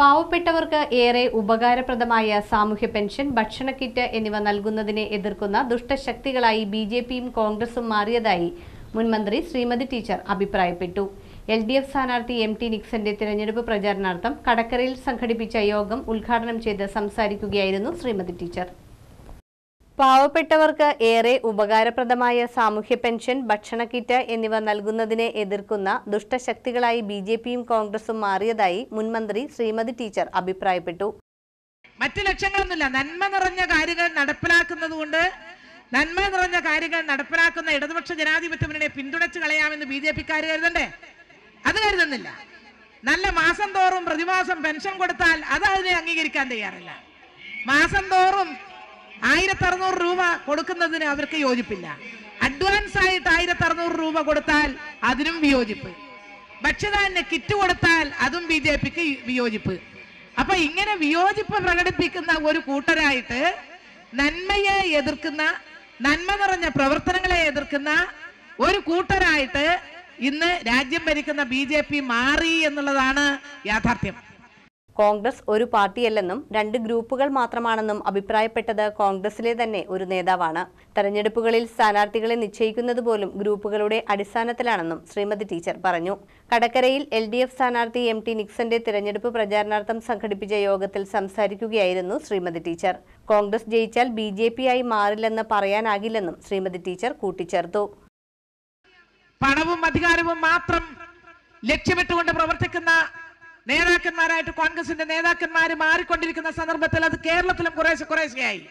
പാവപ്പെട്ടവർക്ക് ഏറെ ഉപകാരപ്രദമായ സാമൂഹ്യ പെൻഷൻ ഭക്ഷണ കിറ്റ് എന്നിവ നൽകുന്നതിനെ എതിർക്കുന്ന ദുഷ്ടശക്തികളായി ബി ജെ പിയും കോൺഗ്രസും മാറിയതായി മുൻമന്ത്രി ശ്രീമതി ടീച്ചർ അഭിപ്രായപ്പെട്ടു എൽ ഡി എഫ് സ്ഥാനാർത്ഥി എം ടി നിക്സന്റെ തിരഞ്ഞെടുപ്പ് പ്രചാരണാർത്ഥം കടക്കരയിൽ സംഘടിപ്പിച്ച യോഗം ഉദ്ഘാടനം ചെയ്ത് സംസാരിക്കുകയായിരുന്നു ശ്രീമതി ടീച്ചർ പാവപ്പെട്ടവർക്ക് ഏറെ ഉപകാരപ്രദമായ സാമൂഹ്യ പെൻഷൻ ഭക്ഷണ കിറ്റ് എന്നിവ നൽകുന്നതിനെ എതിർക്കുന്ന ദുഷ്ടശക്തികളായി ബി ജെ പിയും കോൺഗ്രസും മാറിയതായി മുൻമന്ത്രി ശ്രീമതി ടീച്ചർ അഭിപ്രായപ്പെട്ടു മറ്റു ലക്ഷ്യങ്ങളൊന്നുമില്ല നന്മ നിറഞ്ഞ കാര്യങ്ങൾ നടപ്പിലാക്കുന്നത് കൊണ്ട് നന്മ നിറഞ്ഞ കാര്യങ്ങൾ നടപ്പിലാക്കുന്ന ഇടതുപക്ഷ ജനാധിപത്യ മുന്നണിയെ പിന്തുണച്ച് കളയാമെന്ന് ബി ജെ പിക്കാർ കരുതണ്ടേ അത് കരുതുന്നില്ല നല്ല മാസം തോറും പ്രതിമാസം പെൻഷൻ കൊടുത്താൽ അത് അതിനെ അംഗീകരിക്കാൻ തയ്യാറില്ല മാസം തോറും ആയിരത്തി അറുന്നൂറ് രൂപ കൊടുക്കുന്നതിന് അവർക്ക് യോജിപ്പില്ല അഡ്വാൻസ് ആയിട്ട് ആയിരത്തി അറുന്നൂറ് രൂപ കൊടുത്താൽ അതിനും വിയോജിപ്പ് ഭക്ഷ്യധാന്യ കിറ്റ് കൊടുത്താൽ അതും ബി ജെ പിക്ക് വിയോജിപ്പ് അപ്പൊ ഇങ്ങനെ വിയോജിപ്പ് പ്രകടിപ്പിക്കുന്ന ഒരു കൂട്ടരായിട്ട് നന്മയെ എതിർക്കുന്ന നന്മ നിറഞ്ഞ പ്രവർത്തനങ്ങളെ എതിർക്കുന്ന ഒരു കൂട്ടരായിട്ട് ഇന്ന് രാജ്യം ഭരിക്കുന്ന ബി ജെ പി മാറി എന്നുള്ളതാണ് യാഥാർത്ഥ്യം കോൺഗ്രസ് ഒരു പാർട്ടിയല്ലെന്നും രണ്ട് ഗ്രൂപ്പുകൾ മാത്രമാണെന്നും അഭിപ്രായപ്പെട്ടത് കോൺഗ്രസിലെ തന്നെ ഒരു നേതാവാണ് തെരഞ്ഞെടുപ്പുകളിൽ സ്ഥാനാർത്ഥികളെ നിശ്ചയിക്കുന്നത് പോലും ഗ്രൂപ്പുകളുടെ അടിസ്ഥാനത്തിലാണെന്നും ശ്രീമതി ടീച്ചർ പറഞ്ഞു കടക്കരയിൽ എൽ ഡി എഫ് സ്ഥാനാർത്ഥി എം ടി നിക്സന്റെ തിരഞ്ഞെടുപ്പ് പ്രചാരണാർത്ഥം സംഘടിപ്പിച്ച യോഗത്തിൽ സംസാരിക്കുകയായിരുന്നു ശ്രീമതി ടീച്ചർ കോൺഗ്രസ് ജയിച്ചാൽ ബി ജെ പി ആയി മാറില്ലെന്ന് പറയാനാകില്ലെന്നും ശ്രീമതി ടീച്ചർ കൂട്ടിച്ചേർത്തു പണവും അധികാരവും മാത്രം ലക്ഷ്യമിട്ടുകൊണ്ട് പ്രവർത്തിക്കുന്ന നേതാക്കന്മാരായിട്ട് കോൺഗ്രസിന്റെ നേതാക്കന്മാർ മാറിക്കൊണ്ടിരിക്കുന്ന സന്ദർഭത്തിൽ അത് കേരളത്തിലും കുറേശ്ശെ കുറേശ്ശെയായി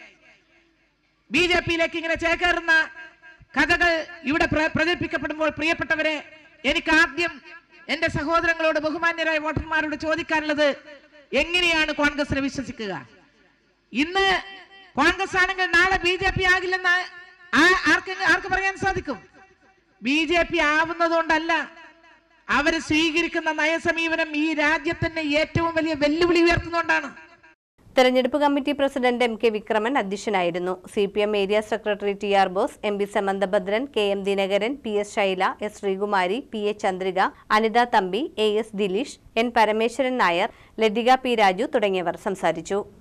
ബി ജെ പിയിലേക്ക് ഇങ്ങനെ ചേക്കേറുന്ന കഥകൾ ഇവിടെ പ്ര- പ്രചരിപ്പിക്കപ്പെടുമ്പോൾ പ്രിയപ്പെട്ടവരെ എനിക്ക് ആദ്യം എന്റെ സഹോദരങ്ങളോട് ബഹുമാന്യരായ വോട്ടർമാരോട് ചോദിക്കാനുള്ളത് എങ്ങനെയാണ് കോൺഗ്രസിനെ വിശ്വസിക്കുക ഇന്ന് കോൺഗ്രസ് ആണെങ്കിൽ നാളെ ബി ജെ പി ആകില്ലെന്ന് ആ- ആർക്ക് ആർക്ക് പറയാൻ സാധിക്കും ബി ജെ പി ആവുന്നതുകൊണ്ടല്ല അവർ സ്വീകരിക്കുന്ന നയസമീപനം ഈ രാജ്യത്തിന് ഏറ്റവും വലിയ വെല്ലുവിളി ഉയർത്തുന്നതുകൊണ്ടാണ് തെരഞ്ഞെടുപ്പ് committee president M K Vikraman അധ്യക്ഷനായിരുന്നു C P M area secretary T R Bose M P Samanthabhadran K M Dinakaran P S Shaila S Sreekumari P A Chandrika Anitha Thampi A S Dileesh N Parameswaran Nair Lathika P Raju തുടങ്ങിയവർ സംസാരിച്ചു